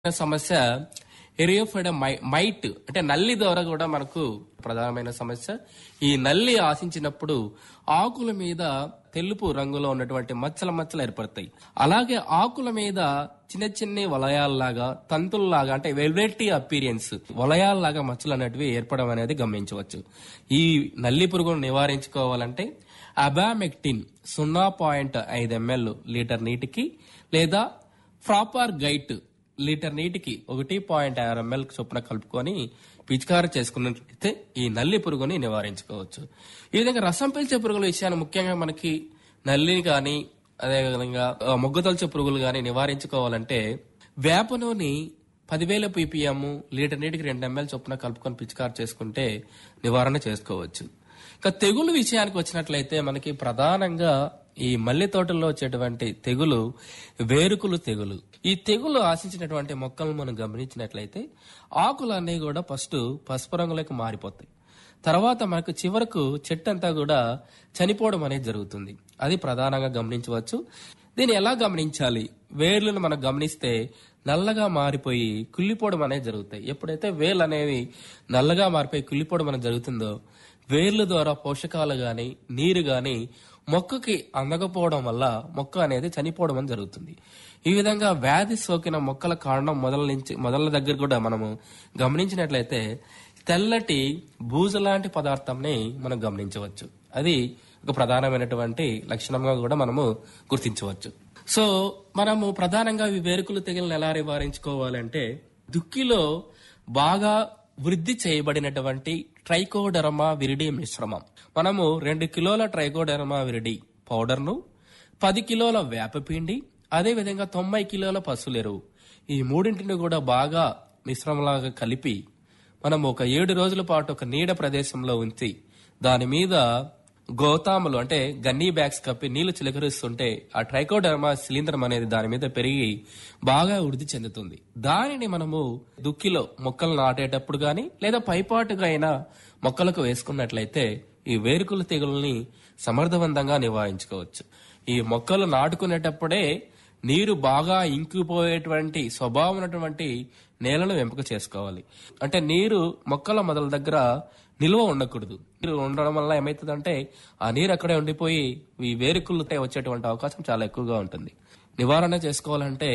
సమస్య ఎరియోఫైడ మైట్ అంటే నల్లి ద్వారా కూడా మనకు ప్రధానమైన సమస్య ఈ నల్లి ఆశించినప్పుడు ఆకుల మీద తెలుపు రంగులో ఉన్నటువంటి మచ్చల మచ్చలు ఏర్పడతాయి అలాగే ఆకుల మీద చిన్న చిన్న వలయాల్లాగా తంతుల్లాగా అంటే వెల్వెట్టి అపీరియన్స్ వలయాల్లాగా మచ్చలు అనేటివి ఏర్పడడం అనేది గమనించవచ్చు ఈ నల్లి పురుగును నివారించుకోవాలంటే అబామెక్టిన్ సున్నా పాయింట్ ఐదు ఎంఎల్ లీటర్ నీటికి లేదా ఫ్రాపర్ గైట్ లీటర్ నీటికి ఒకటి పాయింట్ ఆరు ఎంఎల్ చొప్పున కలుపుకొని పిచికారి చేసుకున్నట్లయితే ఈ నల్లి పురుగుని నివారించుకోవచ్చు ఈ విధంగా రసం పీల్చే పురుగుల విషయాన్ని ముఖ్యంగా మనకి నల్లిని కానీ అదేవిధంగా ఆ, మొగ్గతొలచే పురుగులు కానీ నివారించుకోవాలంటే వేప నూనె పదివేల పీపీఎం లీటర్ నీటికి రెండు ఎంఎల్ చొప్పున కలుపుకొని పిచికారి చేసుకుంటే నివారణ చేసుకోవచ్చు ఇక తెగులు విషయానికి వచ్చినట్లయితే మనకి ప్రధానంగా ఈ మల్లె తోటల్లో వచ్చేటువంటి తెగులు వేరుకులు తెగులు ఈ తెగులు ఆశించినటువంటి మొక్కలను మనం గమనించినట్లయితే ఆకులు అన్నీ కూడా ఫస్ట్ పసుపు రంగులోకి మారిపోతాయి తర్వాత మనకు చివరకు చెట్టు అంతా కూడా చనిపోవడం అనేది జరుగుతుంది అది ప్రధానంగా గమనించవచ్చు దీన్ని ఎలా గమనించాలి వేర్లను మనం గమనిస్తే నల్లగా మారిపోయి కుళ్ళిపోవడం అనేది జరుగుతాయి ఎప్పుడైతే వేర్లు అనేవి నల్లగా మారిపోయి కుళ్ళిపోవడం అనేది జరుగుతుందో వేర్ల ద్వారా పోషకాలు గాని నీరు గాని మొక్కకి అందకపోవడం వల్ల మొక్క అనేది చనిపోవడం అనేది జరుగుతుంది ఈ విధంగా వ్యాధి సోకిన మొక్కల కారణం మొదల నుంచి మొదల దగ్గర కూడా మనము గమనించినట్లయితే తెల్లటి బూజు లాంటి పదార్థంని మనం గమనించవచ్చు అది ఒక ప్రధానమైనటువంటి లక్షణంగా కూడా మనము గుర్తించవచ్చు సో మనము ప్రధానంగా ఈ వేరుకులు తెగులను ఎలా నివారించుకోవాలంటే దుక్కిలో బాగా వృద్ధి చేయబడినటువంటి ట్రైకోడర్మా విరిడి మిశ్రమం మనము రెండు కిలోల ట్రైకోడర్మా విరిడి పౌడర్ను పది కిలోల వేపపిండి అదే విధంగా తొంభై కిలోల పసులెరువు ఈ మూడింటిని కూడా బాగా మిశ్రమంలాగా కలిపి మనం ఒక ఏడు రోజుల పాటు ఒక నీడ ప్రదేశంలో ఉంచి దాని మీద గోతాములు అంటే గన్నీ బ్యాగ్స్ కప్పి నీళ్లు చిలకరిస్తుంటే ఆ ట్రైకోడర్మా శిలీంధ్రం అనేది దాని మీద పెరిగి బాగా వృద్ధి చెందుతుంది దానిని మనము దుక్కిలో మొక్కలు నాటేటప్పుడు గాని లేదా పైపాటుగా అయినా మొక్కలకు వేసుకున్నట్లయితే ఈ వేరుకుల తెగుల్ని సమర్థవంతంగా నివారించుకోవచ్చు ఈ మొక్కలు నాటుకునేటప్పుడే నీరు బాగా ఇంకిపోయేటువంటి స్వభావం ఉన్నటువంటి నేలను ఎంపిక చేసుకోవాలి అంటే నీరు మొక్కల మొదల దగ్గర నిల్వ ఉండకూడదు నీరు ఉండడం వల్ల ఏమవుతుందంటే ఆ నీరు అక్కడే ఉండిపోయి ఈ వేరుకులు వచ్చేటువంటి అవకాశం చాలా ఎక్కువగా ఉంటుంది నివారణ చేసుకోవాలంటే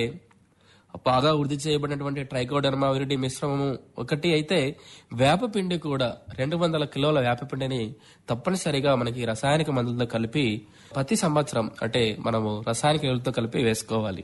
బాగా వృద్ధి చేయబడినటువంటి ట్రైకోడర్మా విరిడి మిశ్రమము ఒకటి అయితే వేపపిండి కూడా రెండు వందల కిలోల వేపపిండిని తప్పనిసరిగా మనకి రసాయనిక మందులతో కలిపి ప్రతి సంవత్సరం అంటే మనము రసాయనిక ఎరువులతో కలిపి వేసుకోవాలి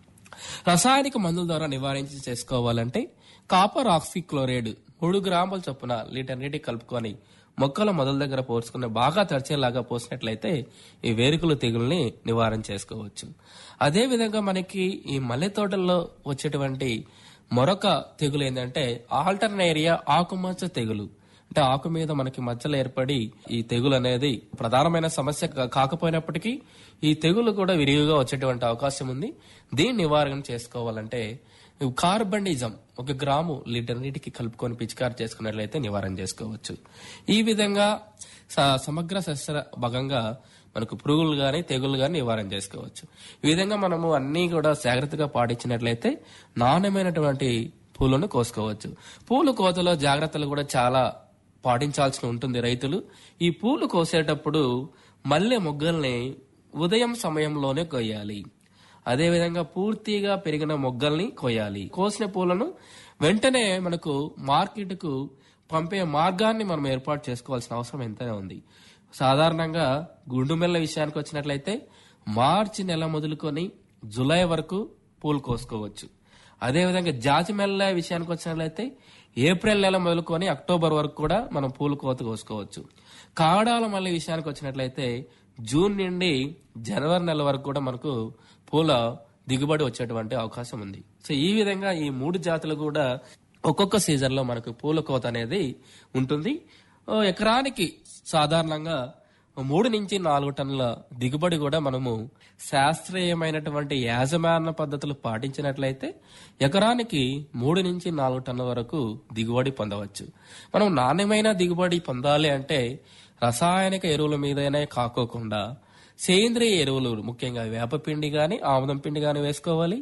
రసాయనిక మందుల ద్వారా నివారించి చేసుకోవాలంటే కాపర్ ఆక్సిక్లోరైడ్ మూడు గ్రాముల చొప్పున లీటర్ నీటికి కలుపుకొని మొక్కల మొదల దగ్గర పోసుకుని బాగా తడిచేలాగా పోసినట్లయితే ఈ వేరుకుల తెగుల్ని నివారణ చేసుకోవచ్చు అదే విధంగా మనకి ఈ మల్లె తోటల్లో వచ్చేటువంటి మరొక తెగులు ఏంటంటే ఆల్టర్నేరియా ఆకుమచ్చ తెగులు అంటే ఆకు మీద మనకి మచ్చలు ఏర్పడి ఈ తెగులు అనేది ప్రధానమైన సమస్య కా- కాకపోయినప్పటికీ ఈ తెగులు కూడా విరివిగా వచ్చేటువంటి అవకాశం ఉంది దీన్ని నివారణ చేసుకోవాలంటే కార్బండిజం ఒక గ్రాము లీటర్ నీటికి కలుపుకొని పిచికారి చేసుకున్నట్లయితే నివారణ చేసుకోవచ్చు ఈ విధంగా స- సమగ్ర సస్య భాగంగా మనకు పురుగులు గాని తెగులు గాని నివారణ చేసుకోవచ్చు ఈ విధంగా మనము అన్ని కూడా జాగ్రత్తగా పాటించినట్లయితే నాణ్యమైనటువంటి పూలను కోసుకోవచ్చు పూలు కోతలో జాగ్రత్తలు కూడా చాలా పాటించాల్సి ఉంటుంది రైతులు ఈ పూలు కోసేటప్పుడు మల్లె మొగ్గల్ని ఉదయం సమయంలోనే కొయ్యాలి అదేవిధంగా పూర్తిగా పెరిగిన మొగ్గల్ని కొయ్యాలి కోసిన పూలను వెంటనే మనకు మార్కెట్కు పంపే మార్గాన్ని మనం ఏర్పాటు చేసుకోవాల్సిన అవసరం ఎంతైనా ఉంది సాధారణంగా గుండుమెల్ల విషయానికి వచ్చినట్లయితే మార్చి నెల మొదలుకొని జులై వరకు పూలు కోసుకోవచ్చు అదేవిధంగా జాజిమెల్ల విషయానికి వచ్చినట్లయితే ఏప్రిల్ నెల మొదలుకొని అక్టోబర్ వరకు కూడా మనం పూలు కోత కోసుకోవచ్చు కాడాల మల్లె విషయానికి వచ్చినట్లయితే జూన్ నుండి జనవరి నెల వరకు కూడా మనకు పూల దిగుబడి వచ్చేటువంటి అవకాశం ఉంది సో ఈ విధంగా ఈ మూడు జాతులు కూడా ఒక్కొక్క సీజన్ లో మనకు పూల కోత అనేది ఉంటుంది ఓ ఎకరానికి సాధారణంగా మూడు నుంచి నాలుగు టన్నుల దిగుబడి కూడా మనము శాస్త్రీయమైనటువంటి యాజమాన్య పద్ధతులు పాటించినట్లయితే ఎకరానికి మూడు నుంచి నాలుగు టన్నుల వరకు దిగుబడి పొందవచ్చు మనం నాణ్యమైన దిగుబడి పొందాలి అంటే రసాయనిక ఎరువుల మీదనే కాకోకుండా సేంద్రియ ఎరువులు ముఖ్యంగా వేపపిండి గాని ఆముదం పిండి గాని వేసుకోవాలి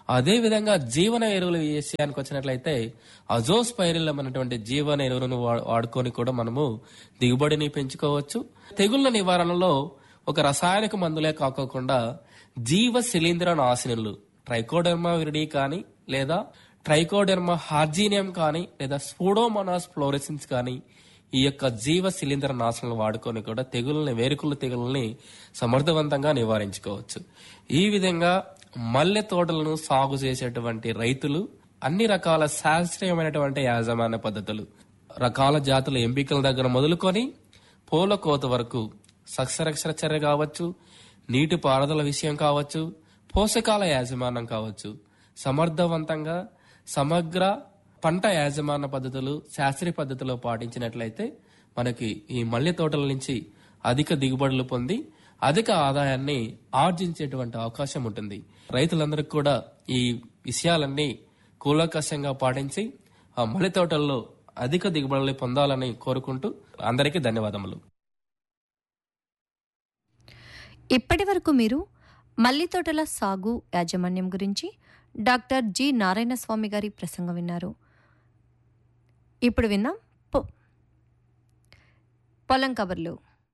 అదే విధంగా జీవన ఎరువుల విషయానికి వచ్చినట్లయితే అజోస్పైరిలం అనేటువంటి జీవన ఎరువులను వా- వాడుకొని కూడా మనము దిగుబడిని పెంచుకోవచ్చు తెగుళ్ల నివారణలో ఒక రసాయనిక మందులే కాకోకుండా జీవ శిలీంద్ర నాశనులు ట్రైకోడెర్మా విరిడి కానీ లేదా ట్రైకోడెర్మా హార్జీనియం కానీ లేదా స్పూడోమోనాస్ ఫ్లోరెసిన్స్ కానీ ఈ యొక్క జీవ శిలీంద్ర నాశనలు వాడుకొని కూడా తెగుల్ని వేరుకుల తెగుల్ని సమర్థవంతంగా నివారించుకోవచ్చు ఈ విధంగా మల్లె తోటలను సాగు చేసేటువంటి రైతులు అన్ని రకాల శాస్త్రీయమైనటువంటి యాజమాన్య పద్ధతులు రకాల జాతుల ఎంపికల దగ్గర మొదలుకొని పూల కోత వరకు సస్యరక్షణ చర్య కావచ్చు నీటి పారుదల విషయం కావచ్చు పోషకాల యాజమాన్యం కావచ్చు సమర్థవంతంగా సమగ్ర పంట యాజమాన్య పద్ధతులు శాస్త్రీయ పద్ధతిలో పాటించినట్లయితే మనకి ఈ మల్లె తోటల నుంచి అధిక దిగుబడులు పొంది అధిక ఆదాయాన్ని ఆర్జించేటువంటి అవకాశం ఉంటుంది రైతులందరికీ కూడా ఈ విషయాలన్నీ కూలంకషంగా పాటించి ఆ మల్లె తోటల్లో అధిక దిగుబడులు పొందాలని కోరుకుంటూ అందరికీ ధన్యవాదములు ఇప్పటి వరకు మీరు మల్లి తోటల సాగు యాజమాన్యం గురించి డాక్టర్ జి నారాయణ స్వామి గారి ప్రసంగం విన్నారు ఇప్పుడు విన్నాం పొ- పొలం కబర్లు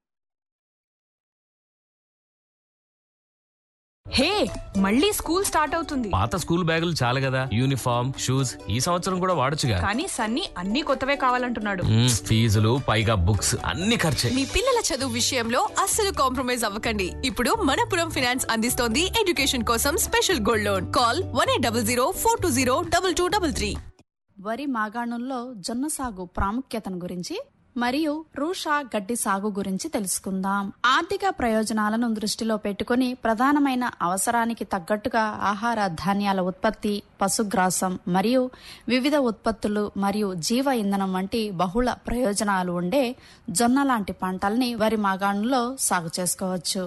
హే మళ్ళీ స్కూల్ స్టార్ట్ అవుతుంది పాత స్కూల్ బ్యాగులు చాలు కదా యూనిఫామ్ షూస్ ఈ సంవత్సరం కూడా వాడొచ్చుగా కానీ సన్నీ అన్ని కొత్తవే కావాలంటున్నాడు మ్మ్, ఫీజులు పైగా బుక్స్ అన్ని ఖర్చే మీ పిల్లల చదువు విషయంలో అస్సలు కాంప్రమైజ్ అవ్వకండి ఇప్పుడు మనపురం ఫినాన్స్ అందిస్తోంది ఎడ్యుకేషన్ కోసం special gold loan call one eight double zero four two zero double two double three వరి మాగాణుల్లో జొన్న సాగు ప్రాముఖ్యతను గురించి మరియు రూషా గడ్డి సాగు గురించి తెలుసుకుందాం ఆర్థిక ప్రయోజనాలను దృష్టిలో పెట్టుకుని ప్రధానమైన అవసరానికి తగ్గట్టుగా ఆహార ధాన్యాల ఉత్పత్తి పశుగ్రాసం మరియు వివిధ ఉత్పత్తులు మరియు జీవ ఇంధనం వంటి బహుళ ప్రయోజనాలు ఉండే జొన్న లాంటి పంటల్ని వరి మాగాణుల్లో సాగు చేసుకోవచ్చు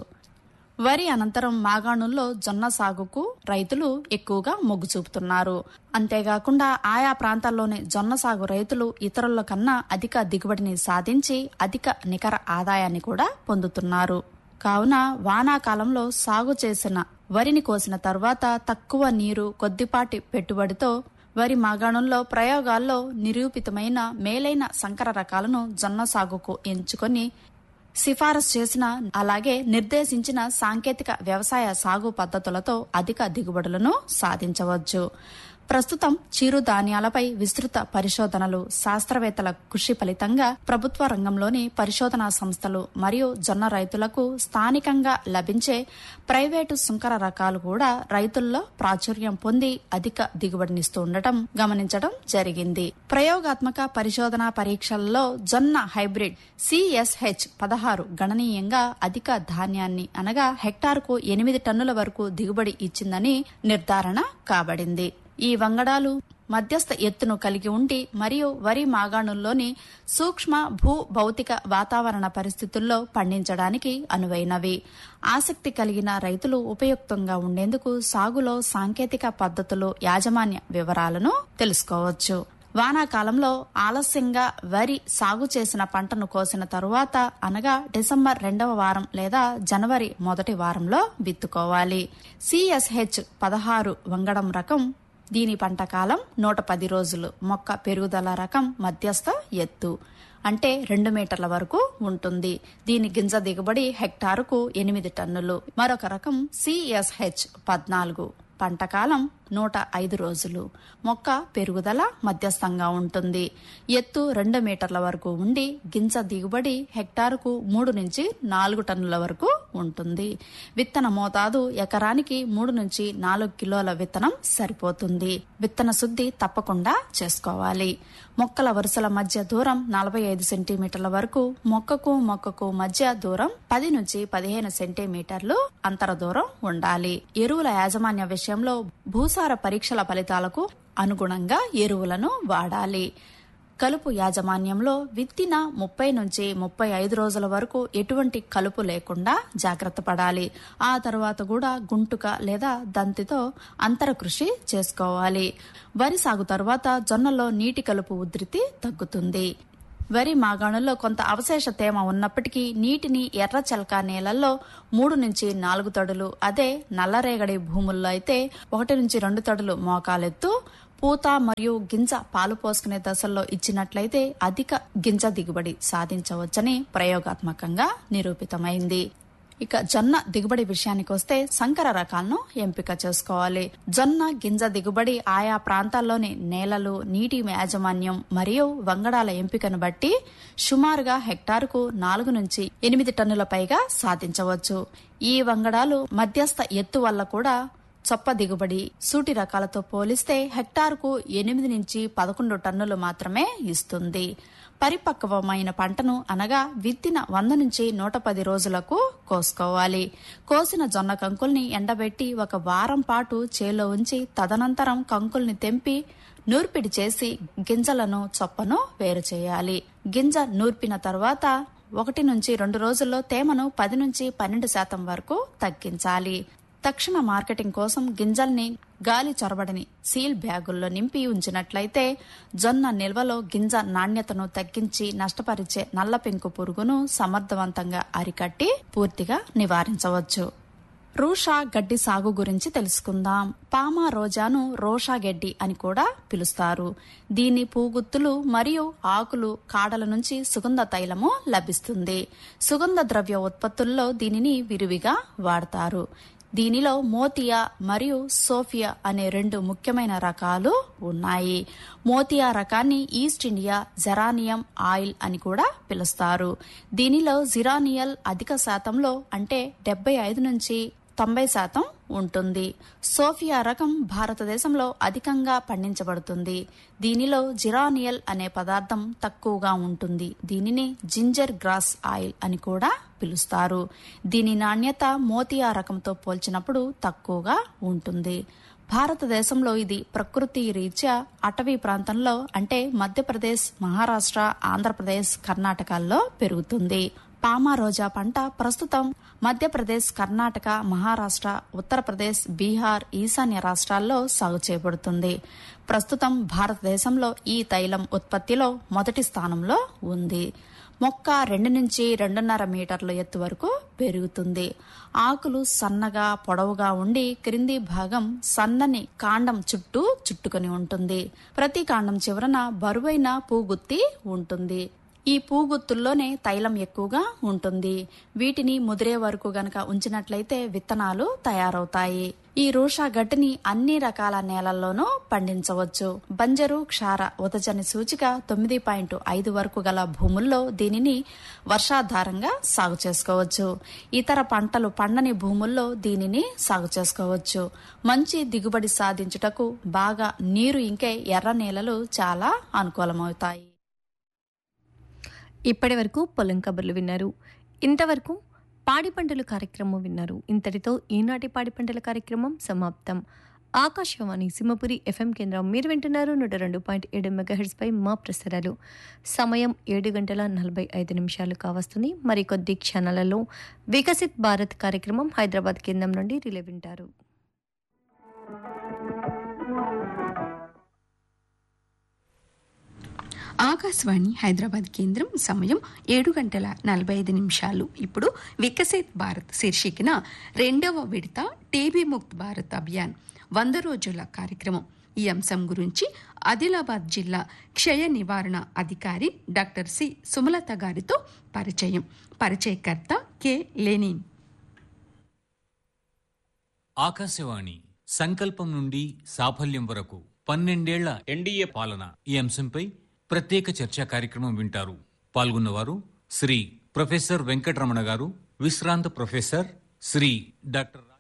వరి అనంతరం మాగాణుల్లో జొన్న సాగుకు రైతులు ఎక్కువగా మొగ్గు చూపుతున్నారు అంతేకాకుండా ఆయా ప్రాంతాల్లోని జొన్న సాగు రైతులు ఇతరుల కన్నా అధిక దిగుబడిని సాధించి అధిక నికర ఆదాయాన్ని కూడా పొందుతున్నారు కావున వానాకాలంలో సాగు చేసిన వరిని కోసిన తర్వాత తక్కువ నీరు కొద్దిపాటి పెట్టుబడితో వరి మాగాణంలో ప్రయోగాల్లో నిరూపితమైన మేలైన సంకర రకాలను జొన్న సాగుకు ఎంచుకొని సిఫారసు చేసిన అలాగే నిర్దేశించిన సాంకేతిక వ్యవసాయ సాగు పద్ధతులతో అధిక దిగుబడులను సాధించవచ్చు ప్రస్తుతం చిరు ధాన్యాలపై విస్తృత పరిశోధనలు శాస్త్రవేత్తల కృషి ఫలితంగా ప్రభుత్వ రంగంలోని పరిశోధనా సంస్థలు మరియు జొన్న రైతులకు స్థానికంగా లభించే ప్రైవేటు సుంకర రకాలు కూడా రైతుల్లో ప్రాచుర్యం పొంది అధిక దిగుబడినిస్తూ ఉండటం గమనించడం జరిగింది ప్రయోగాత్మక పరిశోధనా పరీక్షల్లో జొన్న హైబ్రిడ్ సిఎస్హెచ్ పదహారు గణనీయంగా అధిక ధాన్యాన్ని అనగా హెక్టార్కు ఎనిమిది టన్నుల వరకు దిగుబడి ఇచ్చిందని నిర్ధారణ కాబడింది ఈ వంగడాలు మధ్యస్థ ఎత్తును కలిగి ఉండి మరియు వరి మాగాణుల్లోని సూక్ష్మ భూ భౌతిక వాతావరణ పరిస్థితుల్లో పండించడానికి అనువైనవి ఆసక్తి కలిగిన రైతులు ఉపయుక్తంగా ఉండేందుకు సాగులో సాంకేతిక పద్ధతులు యాజమాన్య వివరాలను తెలుసుకోవచ్చు వానాకాలంలో ఆలస్యంగా వరి సాగు చేసిన పంటను కోసిన తరువాత అనగా డిసెంబర్ రెండవ వారం లేదా జనవరి మొదటి వారంలో విత్తుకోవాలి సిఎస్హెచ్ పదహారు వంగడం రకం దీని పంట కాలం నూట పది రోజులు మొక్క పెరుగుదల రకం మధ్యస్థ ఎత్తు అంటే రెండు మీటర్ల వరకు ఉంటుంది దీని గింజ దిగుబడి హెక్టారుకు ఎనిమిది టన్నులు మరొక రకం సిఎస్హెచ్ పద్నాలుగు పంట కాలం నూట ఐదు రోజులు మొక్క పెరుగుదల మధ్యస్థంగా ఉంటుంది ఎత్తు రెండు మీటర్ల వరకు ఉండి గింజ దిగుబడి హెక్టారుకు మూడు నుంచి నాలుగు టన్నుల వరకు ఉంటుంది విత్తన మోతాదు ఎకరానికి మూడు నుంచి నాలుగు కిలోల విత్తనం సరిపోతుంది విత్తన శుద్ధి తప్పకుండా చేసుకోవాలి మొక్కల వరుసల మధ్య దూరం నలభై ఐదు సెంటీమీటర్ల వరకు మొక్కకు మొక్కకు మధ్య దూరం పది నుంచి పదిహేను సెంటీమీటర్లు అంతర దూరం ఉండాలి ఎరువుల యాజమాన్య విషయంలో భూసార పరీక్షల ఫలితాలకు అనుగుణంగా ఎరువులను వాడాలి కలుపు యాజమాన్యంలో విత్తిన ముప్పై నుంచి ముప్పై ఐదు రోజుల వరకు ఎటువంటి కలుపు లేకుండా జాగ్రత్త పడాలి ఆ తర్వాత కూడా గుంటుక లేదా దంతితో అంతర కృషి చేసుకోవాలి వరి సాగు తర్వాత జొన్నలో నీటి కలుపు ఉధృతి తగ్గుతుంది వరి మాగాణుల్లో కొంత అవశేష తేమ ఉన్నప్పటికీ నీటిని ఎర్ర చలకా నేలల్లో మూడు నుంచి నాలుగు తడులు అదే నల్లరేగడి భూముల్లో అయితే ఒకటి నుంచి రెండు తడులు మోకాలెత్తు పూత మరియు గింజ పాలు పోసుకునే దశల్లో ఇచ్చినట్లయితే అధిక గింజ దిగుబడి సాధించవచ్చని ప్రయోగాత్మకంగా నిరూపితమైంది ఇక జొన్న దిగుబడి విషయానికి వస్తే సంకర రకాలను ఎంపిక చేసుకోవాలి జొన్న గింజ దిగుబడి ఆయా ప్రాంతాల్లోని నేలలు నీటి యాజమాన్యం మరియు వంగడాల ఎంపికను బట్టి సుమారుగా హెక్టారుకు నాలుగు నుంచి ఎనిమిది టన్నుల పైగా సాధించవచ్చు ఈ వంగడాలు మధ్యస్థ ఎత్తు వల్ల కూడా చొప్ప దిగుబడి సూటి రకాలతో పోలిస్తే హెక్టారుకు ఎనిమిది నుంచి పదకొండు టన్నులు మాత్రమే ఇస్తుంది పరిపక్వమైన పంటను అనగా విత్తిన వంద నుంచి నూట పది రోజులకు కోసుకోవాలి కోసిన జొన్న కంకుల్ని ఎండబెట్టి ఒక వారం పాటు చేలో ఉంచి తదనంతరం కంకుల్ని తెంపి నూర్పిడి చేసి గింజలను చొప్పను వేరు చేయాలి గింజ నూర్పిన తర్వాత ఒకటి నుంచి రెండు రోజుల్లో తేమను పది నుంచి పన్నెండు శాతం వరకు తగ్గించాలి తక్షణ మార్కెటింగ్ కోసం గింజల్ని గాలి చొరబడని సీల్ బ్యాగుల్లో నింపి ఉంచినట్లయితే జొన్న నిల్వలో గింజ నాణ్యతను తగ్గించి నష్టపరిచే నల్ల పెంకు పురుగును సమర్థవంతంగా అరికట్టి పూర్తిగా నివారించవచ్చు రూషా గడ్డి సాగు గురించి తెలుసుకుందాం పామా రోజాను రోషా గడ్డి అని కూడా పిలుస్తారు దీని పూగుత్తులు మరియు ఆకులు కాడల నుంచి సుగంధ తైలము లభిస్తుంది సుగంధ ద్రవ్య ఉత్పత్తుల్లో దీనిని విరివిగా వాడతారు దీనిలో మోతియా మరియు సోఫియా అనే రెండు ముఖ్యమైన రకాలు ఉన్నాయి మోతియా రకాన్ని ఈస్ట్ ఇండియా జెరానియం ఆయిల్ అని కూడా పిలుస్తారు దీనిలో జిరానియల్ అధిక శాతంలో అంటే డెబ్బై ఐదు నుంచి తొంభై శాతం ఉంటుంది సోఫియా రకం భారతదేశంలో అధికంగా పండించబడుతుంది దీనిలో జిరానియల్ అనే పదార్థం తక్కువగా ఉంటుంది దీనిని జింజర్ గ్రాస్ ఆయిల్ అని కూడా పిలుస్తారు దీని నాణ్యత మోతియా రకంతో పోల్చినప్పుడు తక్కువగా ఉంటుంది భారతదేశంలో ఇది ప్రకృతి రీత్యా అటవీ ప్రాంతంలో అంటే మధ్యప్రదేశ్ మహారాష్ట్ర ఆంధ్రప్రదేశ్ కర్ణాటకల్లో పెరుగుతుంది పామా రోజా పంట ప్రస్తుతం మధ్యప్రదేశ్ కర్ణాటక మహారాష్ట్ర ఉత్తరప్రదేశ్ బీహార్ ఈశాన్య రాష్ట్రాల్లో సాగు చేయబడుతుంది ప్రస్తుతం భారతదేశంలో ఈ తైలం ఉత్పత్తిలో మొదటి స్థానంలో ఉంది మొక్క రెండు నుంచి రెండున్నర మీటర్ల ఎత్తు వరకు పెరుగుతుంది ఆకులు సన్నగా పొడవుగా ఉండి క్రింది భాగం సన్నని కాండం చుట్టూ చుట్టుకొని ఉంటుంది ప్రతి కాండం చివరన బరువైన పూగుత్తి ఉంటుంది ఈ పూగుత్తుల్లోనే తైలం ఎక్కువగా ఉంటుంది వీటిని ముదిరే వరకు గనక ఉంచినట్లయితే విత్తనాలు తయారవుతాయి ఈ రూషా గడ్డిని అన్ని రకాల నేలల్లోనూ పండించవచ్చు బంజరు క్షార ఉదజని సూచిక తొమ్మిది పాయింట్ ఐదు వరకు గల భూముల్లో దీనిని వర్షాధారంగా సాగు చేసుకోవచ్చు ఇతర పంటలు పండని భూముల్లో దీనిని సాగు చేసుకోవచ్చు మంచి దిగుబడి సాధించుటకు బాగా నీరు ఇంకే ఎర్ర నేలలు చాలా అనుకూలమవుతాయి ఇప్పటి వరకు పొలం కబుర్లు విన్నారు ఇంతవరకు పాడి పంటలు కార్యక్రమం విన్నారు ఇంతటితో ఈనాటి పాడి పంటల కార్యక్రమం సమాప్తం ఆకాశవాణి సింహపురి ఎఫ్ఎం కేంద్రం మీరు వింటున్నారు నూట రెండు పాయింట్ ఏడు మెగాహెడ్స్ పై మా ప్రసారాలు సమయం ఏడు గంటల నలభై ఐదు నిమిషాలు కావస్తుంది మరికొద్ది క్షణాలలో వికసిత్ భారత్ కార్యక్రమం హైదరాబాద్ కేంద్రం నుండి రిలే వింటారు ఆకాశవాణి హైదరాబాద్ కేంద్రం సమయం ఏడు గంటల నలభై ఐదు నిమిషాలు ఇప్పుడు వికసిత్ భారత్ శీర్షికన రెండవ విడత టీబీ ముక్త్ భారత్ అభియాన్ వంద రోజుల కార్యక్రమం ఈ అంశం గురించి ఆదిలాబాద్ జిల్లా క్షయ నివారణ అధికారి డాక్టర్ సి సుమలత గారితో పరిచయం పరిచయకర్త కె లెనిన్ ఆకాశవాణి సంకల్పం నుండి సాఫల్యం వరకు పన్నెండేళ్ల ఎన్డీఏ పాలన ఈ అంశంపై ప్రత్యేక చర్చా కార్యక్రమం వింటారు పాల్గొన్నవారు శ్రీ ప్రొఫెసర్ వెంకటరమణ గారు విశ్రాంత ప్రొఫెసర్ శ్రీ డాక్టర్